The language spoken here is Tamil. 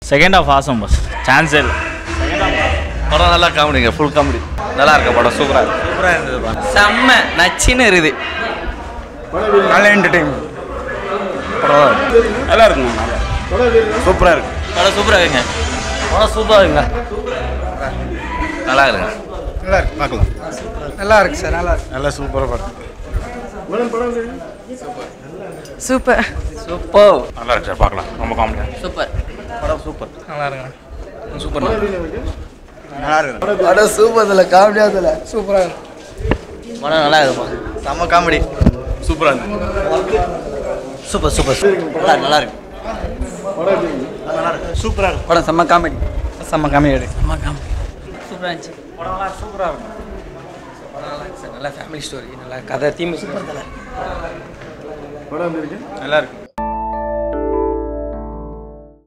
செகண்ட் ஆஃப் ஆசம் பஸ் சான்ஸே இல்லை படம் நல்லா காமெடிங்க ஃபுல் காமெடி நல்லா இருக்க படம் சூப்பராக இருக்கு சூப்பராக இருந்ததுப்பா செம்ம நச்சுன்னு இருக்குது நல்ல என்டர்டைன்மெண்ட் நல்லா இருக்குங்க சூப்பராக இருக்கு படம் சூப்பராக இருக்குங்க படம் சூப்பராக இருக்குங்க நல்லா இருங்க நல்லா இருக்கு பார்க்கலாம் நல்லா இருக்கு சார் நல்லா இருக்கு நல்லா சூப்பராக படம் சூப்பர் சூப்பர் நல்லா இருக்கு சார் பார்க்கலாம் ரொம்ப காமெடியாக சூப்பர் படம் சூப்பர் நல்லா இருக்குங்க சூப்பர் நல்லா இருக்கு படம் சூப்பர் இதில் காமெடியாக இதில் சூப்பராக இருக்கு படம் நல்லா இருக்குப்பா செம்ம காமெடி சூப்பராக இருக்கு சூப்பர் சூப்பர் நல்லா இருக்கு, நல்லா இருக்கு சூப்பராக இருக்கு படம் செம்ம காமெடி செம்ம காமெடி இருக்கு செம்ம காமெடி சூப்பராக இருந்துச்சு படம் சூப்பராக இருக்கும் நல்லா இருக்கு சார் நல்லா ஃபேமிலி ஸ்டோரி நல்லா கதை தீம் சூப்பர் தலை நல்லா இருக்கு